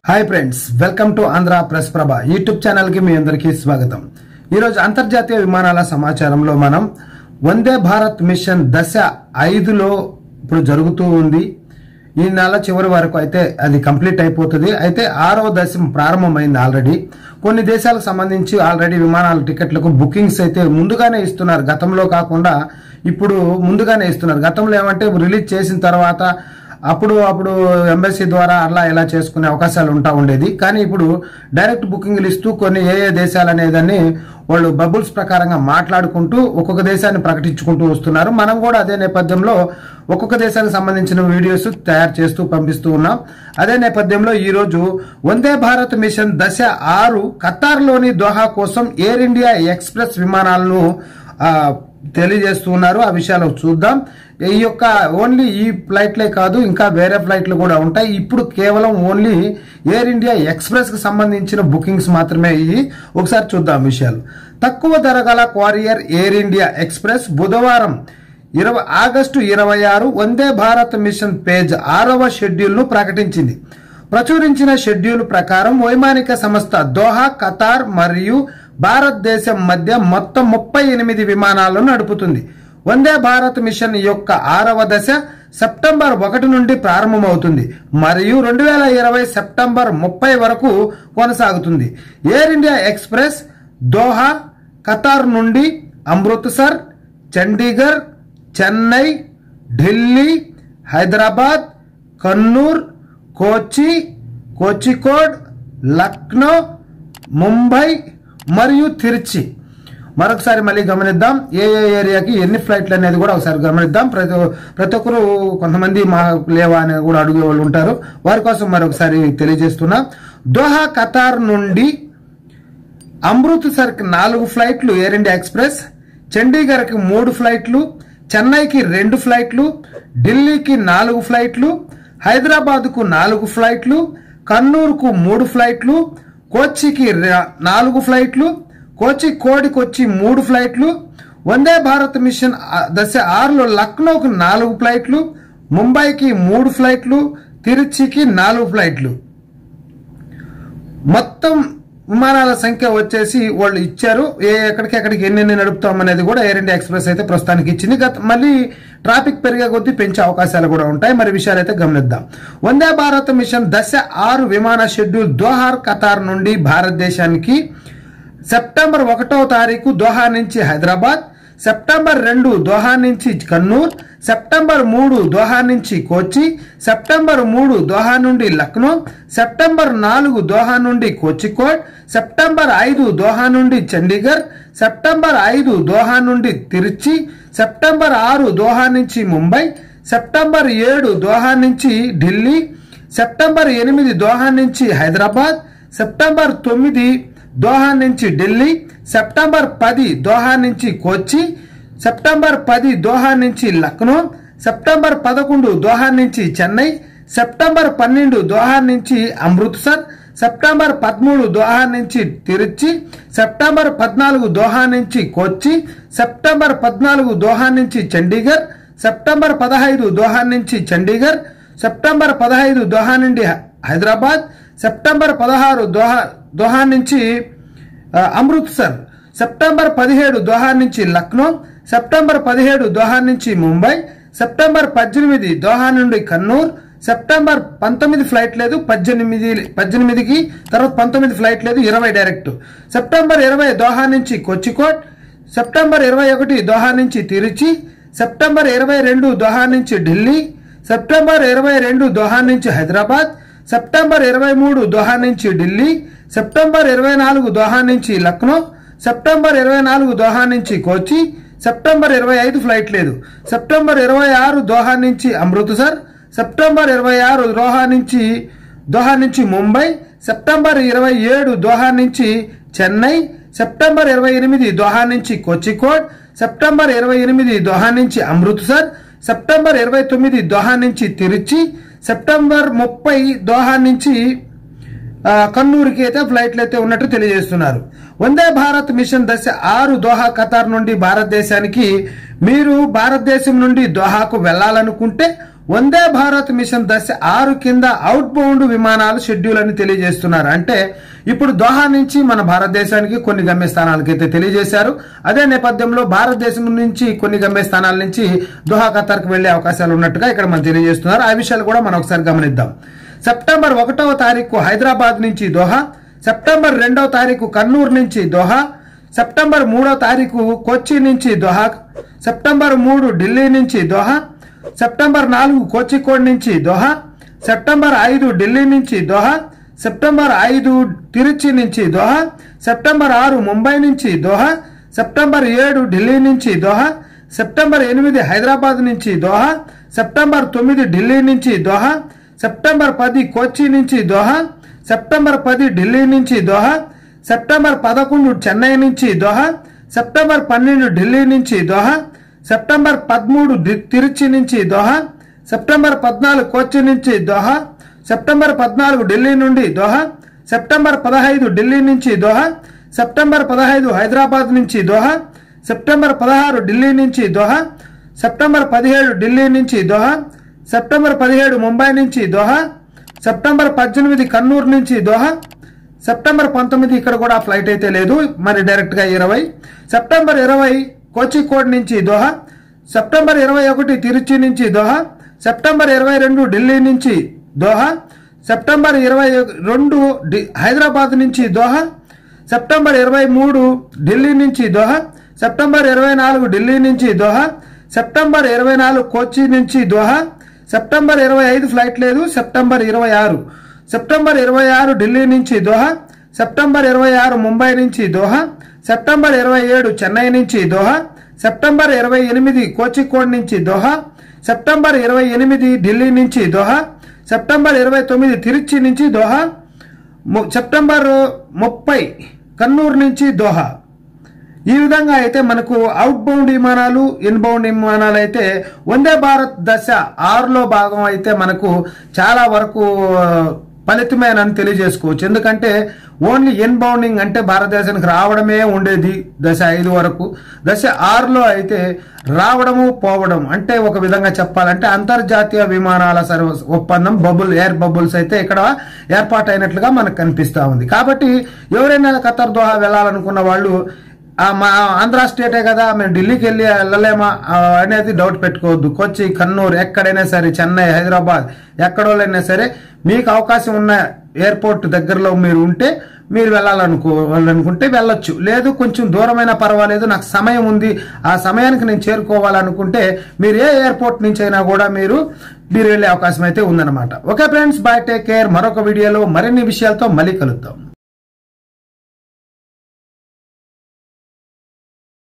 hi friends welcome to Andhra press Prabha YouTube channel కి మీ అందరికీ స్వాగతం ఈరోజు అంతర్జాతీయ విమానాల సమాచారంలో మనం వందే భారత్ మిషన్ దశ ఐదులో ఇప్పుడు జరుగుతూ ఉంది ఈ నెల చివరి వరకు అయితే అది కంప్లీట్ అయిపోతుంది అయితే ఆరో దశ ప్రారంభమైంది ఆల్రెడీ కొన్ని దేశాలకు సంబంధించి ఆల్రెడీ విమానాల టికెట్లకు బుకింగ్స్ అయితే ముందుగానే ఇస్తున్నారు గతంలో కాకుండా ఇప్పుడు ముందుగానే ఇస్తున్నారు గతంలో ఏమంటే రిలీజ్ చేసిన తర్వాత అప్పుడు అప్పుడు ఎంబసీ ద్వారా అలా ఇలా చేసుకునే అవకాశాలు ఉంటా ఉండేది కానీ ఇప్పుడు డైరెక్ట్ బుకింగ్లు ఇస్తూ కొన్ని ఏ ఏ దేశాలు అనేదాన్ని వాళ్ళు బబుల్స్ ప్రకారంగా మాట్లాడుకుంటూ ఒక్కొక్క దేశాన్ని ప్రకటించుకుంటూ వస్తున్నారు మనం కూడా అదే నేపథ్యంలో ఒక్కొక్క దేశానికి సంబంధించిన వీడియోస్ తయారు చేస్తూ పంపిస్తూ ఉన్నాం అదే నేపథ్యంలో ఈ రోజు వందే భారత్ మిషన్ దశ ఆరు ఖతార్లోని దోహా కోసం ఎయిర్ ఇండియా ఎక్స్ప్రెస్ విమానాలను ఆ, తెలియజేస్తున్నారు ఆ విషయాలు చూద్దాం ఈ యొక్క ఓన్లీ ఈ ఫ్లైట్లే కాదు ఇంకా వేరే ఫ్లైట్లు కూడా ఉంటాయి ఇప్పుడు కేవలం ఓన్లీ ఎయిర్ ఇండియా ఎక్స్ప్రెస్ కి సంబంధించిన బుకింగ్స్ మాత్రమే ఇవి ఒకసారి చూద్దాం విషయాలు తక్కువ ధర గల క్వారియర్ ఎయిర్ ఇండియా ఎక్స్ప్రెస్ బుధవారం ఇరవై ఆగస్టు ఇరవై ఆరు వందే భారత్ మిషన్ పేజ్ ఆరవ షెడ్యూల్ ను ప్రకటించింది ప్రచురించిన షెడ్యూల్ ప్రకారం వైమానిక సంస్థ దోహా ఖతార్ మరియు భారతదేశం మధ్య మొత్తం ముప్పై ఎనిమిది విమానాలను నడుపుతుంది వందే భారత్ మిషన్ యొక్క ఆరవ దశ సెప్టెంబర్ ఒకటి నుండి ప్రారంభమవుతుంది మరియు రెండు వేల ఇరవై సెప్టెంబర్ ముప్పై వరకు కొనసాగుతుంది Air India Express Doha Qatar నుండి అమృత్సర్ చండీగఢ్ చెన్నై ఢిల్లీ హైదరాబాద్ కన్నూర్ కోచి కోచికోడ్ లక్నో ముంబై మరియు తిరుచి మరొకసారి మళ్ళీ గమనిద్దాం ఏ ఏ ఏరియాకి ఎన్ని ఫ్లైట్లు అనేది కూడా ఒకసారి గమనిద్దాం ప్రతి ప్రతి ఒక్కరు కొంతమంది మా లేవా అని కూడా అడిగే వాళ్ళు ఉంటారు వారి కోసం మరొకసారి తెలియజేస్తున్నా దోహా ఖతార్ నుండి అమృత్సర్కి నాలుగు ఫ్లైట్లు ఎయిర్ ఇండియా ఎక్స్ప్రెస్ చండీగఢ్కి మూడు ఫ్లైట్లు చెన్నైకి రెండు ఫ్లైట్లు ఢిల్లీకి నాలుగు ఫ్లైట్లు హైదరాబాద్కు నాలుగు ఫ్లైట్లు కన్నూరుకు మూడు ఫ్లైట్లు కోచికి ర- నాలుగు ఫ్లైట్లు కోచి కోడికొచ్చి మూడు ఫ్లైట్లు వందే భారత్ మిషన్ ఆ, దశ ఆరులో లక్నోకు నాలుగు ఫ్లైట్లు ముంబైకి మూడు ఫ్లైట్లు తిరుచికి నాలుగు ఫ్లైట్లు మొత్తం విమానాల సంఖ్య వచ్చేసి వాళ్ళు ఇచ్చారు ఏ ఎక్కడికి ఎక్కడికి ఎన్నెన్ని నడుపుతాం అనేది కూడా ఎయిర్ ఇండియా ఎక్స్ప్రెస్ అయితే ప్రస్తుతానికి ఇచ్చింది గత మళ్ళీ ట్రాఫిక్ పెరిగే కొద్దీ పెంచే అవకాశాలు కూడా ఉంటాయి మరి విషయాలు అయితే గమనిద్దాం వందే భారత్ మిషన్ దశ ఆరు విమాన షెడ్యూల్ దోహార్ ఖతార్ నుండి భారతదేశానికి సెప్టెంబర్ ఒకటో తారీఖు దోహా నుంచి హైదరాబాద్ సెప్టెంబర్ రెండు దోహా నుంచి కన్నూర్ సెప్టెంబర్ మూడు దోహా నుంచి కోచి సెప్టెంబర్ మూడు దోహా నుండి లక్నో సెప్టెంబర్ నాలుగు దోహా నుండి కోచికోడ్ సెప్టెంబర్ ఐదు దోహా నుండి చండీగఢ్ సెప్టెంబర్ ఐదు దోహా నుండి తిరుచి సెప్టెంబర్ ఆరు దోహా నుంచి ముంబై సెప్టెంబర్ ఏడు దోహా నుంచి ఢిల్లీ సెప్టెంబర్ ఎనిమిది దోహా నుంచి హైదరాబాద్ సెప్టెంబర్ తొమ్మిది దోహా నుంచి ఢిల్లీ సెప్టెంబర్ పది దోహా నుంచి కోచి సెప్టెంబర్ పది దోహా నుంచి లక్నో సెప్టెంబర్ పదకొండు దోహా నుంచి చెన్నై సెప్టెంబర్ పన్నెండు దోహా నుంచి అమృత్సర్ సెప్టెంబర్ పదమూడు దోహా నుంచి తిరుచి సెప్టెంబర్ పద్నాలుగు దోహా నుంచి కోచి సెప్టెంబర్ పద్నాలుగు దోహా నుంచి చండీగఢ్ సెప్టెంబర్ పదహైదు దోహా నుంచి చండీగఢ్ సెప్టెంబర్ పదహైదు దోహా నుండి హై- హైదరాబాద్ సెప్టెంబర్ పదహారు దోహా దోహా నుంచి ఆ, అమృత్సర్ సెప్టెంబర్ పదిహేడు దోహా నుంచి లక్నో సెప్టెంబర్ పదిహేడు దోహా నుంచి ముంబై సెప్టెంబర్ పద్దెనిమిది దోహా నుండి కన్నూర్ సెప్టెంబర్ పంతొమ్మిది ఫ్లైట్ లేదు పద్దెనిమిది పద్దెనిమిదికి తర్వాత పంతొమ్మిది ఫ్లైట్ లేదు ఇరవై డైరెక్ట్ సెప్టెంబర్ ఇరవై దోహా నుంచి కొచ్చికోట్ సెప్టెంబర్ ఇరవై ఒకటి దోహా నుంచి తిరుచి సెప్టెంబర్ ఇరవై రెండు దోహా నుంచి ఢిల్లీ సెప్టెంబర్ ఇరవై రెండు దోహా నుంచి హైదరాబాద్ సెప్టెంబర్ ఇరవై మూడు దోహా నుంచి ఢిల్లీ సెప్టెంబర్ ఇరవై నాలుగు దోహా నుంచి లక్నో సెప్టెంబర్ ఇరవై నాలుగు దోహా నుంచి కోచి సెప్టెంబర్ ఇరవై ఐదు ఫ్లైట్ లేదు సెప్టెంబర్ ఇరవై ఆరు దోహా నుంచి అమృత్సర్ సెప్టెంబర్ ఇరవై ఆరు దోహా నుంచి దోహా నుంచి ముంబై సెప్టెంబర్ ఇరవై ఏడు దోహా నుంచి చెన్నై సెప్టెంబర్ ఇరవై ఎనిమిది దోహా నుంచి కోచికోడ్ సెప్టెంబర్ ఇరవై ఎనిమిది దోహా నుంచి అమృత్సర్ సెప్టెంబర్ ఇరవై తొమ్మిది దోహా నుంచి తిరుచి సెప్టెంబర్ ముప్పై దోహా నుంచి ఆ, కన్నూరుకి అయితే ఫ్లైట్లు అయితే ఉన్నట్టు తెలియజేస్తున్నారు వందే భారత్ మిషన్ దశ ఆరు దోహా ఖతార్ నుండి భారతదేశానికి మీరు భారతదేశం నుండి దోహాకు వెళ్ళాలనుకుంటే వందే భారత్ మిషన్ దశ ఆరు కింద అవుట్ బౌండ్ విమానాలు షెడ్యూల్ అని తెలియజేస్తున్నారు అంటే ఇప్పుడు దోహా నుంచి మన భారతదేశానికి కొన్ని గమ్యస్థానాలకి అయితే తెలియజేశారు అదే నేపథ్యంలో భారతదేశం నుంచి కొన్ని గమ్యస్థానాల నుంచి దోహా ఖతార్కి వెళ్లే అవకాశాలు ఉన్నట్టుగా ఇక్కడ మనం తెలియజేస్తున్నారు ఆ విషయాలు కూడా మనం ఒకసారి గమనిద్దాం సెప్టెంబర్ ఒకటవ తారీఖు హైదరాబాద్ నుంచి దోహా సెప్టెంబర్ రెండవ తారీఖు కన్నూరు నుంచి దోహా సెప్టెంబర్ మూడో తారీఖు కొచ్చి నుంచి దోహా సెప్టెంబర్ మూడు ఢిల్లీ నుంచి దోహా సెప్టెంబర్ నాలుగు కోచికోడ్ నుంచి దోహా సెప్టెంబర్ ఐదు ఢిల్లీ నుంచి దోహా సెప్టెంబర్ ఐదు తిరుచి నుంచి దోహా సెప్టెంబర్ ఆరు ముంబై నుంచి దోహా సెప్టెంబర్ ఏడు ఢిల్లీ నుంచి దోహా సెప్టెంబర్ ఎనిమిది హైదరాబాద్ నుంచి దోహా సెప్టెంబర్ తొమ్మిది ఢిల్లీ నుంచి దోహా సెప్టెంబర్ పది కోచి నుంచి దోహా సెప్టెంబర్ పది ఢిల్లీ నుంచి దోహా సెప్టెంబర్ పదకొండు చెన్నై నుంచి దోహా సెప్టెంబర్ పన్నెండు ఢిల్లీ నుంచి దోహా సెప్టెంబర్ పదమూడు ది- తిరుచి నుంచి దోహా సెప్టెంబర్ పద్నాలుగు కోచి నుంచి దోహా సెప్టెంబర్ పద్నాలుగు ఢిల్లీ నుండి దోహా సెప్టెంబర్ పదహైదు ఢిల్లీ నుంచి దోహా సెప్టెంబర్ పదహైదు హైదరాబాద్ నుంచి దోహా సెప్టెంబర్ పదహారు ఢిల్లీ నుంచి దోహా సెప్టెంబర్ పదిహేడు ఢిల్లీ నుంచి దోహా సెప్టెంబర్ పదిహేడు ముంబై నుంచి దోహా సెప్టెంబర్ పద్దెనిమిది కన్నూరు నుంచి దోహా సెప్టెంబర్ పంతొమ్మిది ఇక్కడ కూడా ఫ్లైట్ అయితే లేదు మరి డైరెక్ట్ గా ఇరవై సెప్టెంబర్ ఇరవై కోచికోడ్ నుంచి దోహా సెప్టెంబర్ ఇరవై ఒకటి తిరుచి నుంచి దోహా సెప్టెంబర్ ఇరవై రెండు ఢిల్లీ నుంచి దోహా సెప్టెంబర్ ఇరవై రెండు డి- హైదరాబాద్ నుంచి దోహా సెప్టెంబర్ ఇరవై మూడు ఢిల్లీ నుంచి దోహా సెప్టెంబర్ ఇరవై నాలుగు ఢిల్లీ నుంచి దోహా సెప్టెంబర్ ఇరవై నాలుగు కోచి నుంచి దోహా సెప్టెంబర్ ఇరవై ఐదు ఫ్లైట్ లేదు సెప్టెంబర్ ఇరవై ఆరు సెప్టెంబర్ ఇరవై ఆరు ఢిల్లీ నుంచి దోహా సెప్టెంబర్ ఇరవై ఆరు ముంబై నుంచి దోహా సెప్టెంబర్ ఇరవై ఏడు చెన్నై నుంచి దోహా సెప్టెంబర్ ఇరవై ఎనిమిది కోచికోడ్ నుంచి దోహా సెప్టెంబర్ ఇరవై ఎనిమిది ఢిల్లీ నుంచి దోహా సెప్టెంబర్ ఇరవై తొమ్మిది తిరుచి నుంచి దోహా ము- సెప్టెంబర్ ముప్పై కన్నూరు నుంచి దోహా ఈ విధంగా అయితే మనకు అవుట్ బౌండ్ విమానాలు ఇన్ బౌండ్ విమానాలు అయితే వందే భారత్ దశ ఆరులో భాగం అయితే మనకు చాలా వరకు ఆ, ఫలితమేనని తెలియజేసుకోవచ్చు ఎందుకంటే ఓన్లీ ఇన్ బౌండింగ్ అంటే భారతదేశానికి రావడమే ఉండేది దశ ఐదు వరకు దశ ఆరులో అయితే రావడము పోవడం అంటే ఒక విధంగా చెప్పాలంటే అంతర్జాతీయ విమానాల సర్వీస్ ఒప్పందం బబుల్ ఎయిర్ బబుల్స్ అయితే ఇక్కడ ఏర్పాటు అయినట్లుగా మనకు కనిపిస్తా ఉంది కాబట్టి ఎవరైనా ఖతర్ దోహా వెళ్ళాలనుకున్న వాళ్ళు ఆ మా ఆంధ్ర స్టేటే కదా మేము ఢిల్లీకి వెళ్ళి వెళ్ళలేమా ఆ, అనేది డౌట్ పెట్టుకోవద్దు కొచ్చి కన్నూరు ఎక్కడైనా సరే చెన్నై హైదరాబాద్ ఎక్కడోళ్ళైనా సరే మీకు అవకాశం ఉన్న ఎయిర్పోర్ట్ దగ్గరలో మీరు ఉంటే మీరు వెళ్ళాలనుకో అనుకుంటే వెళ్ళొచ్చు లేదు కొంచెం దూరమైన పర్వాలేదు నాకు సమయం ఉంది ఆ సమయానికి నేను చేరుకోవాలనుకుంటే మీరు ఏ ఎయిర్పోర్ట్ నుంచి అయినా కూడా మీరు మీరు వెళ్ళే అవకాశం అయితే ఉందన్నమాట okay friends bye take care మరొక వీడియోలో మరిన్ని విషయాలతో మళ్ళీ కలుద్దాం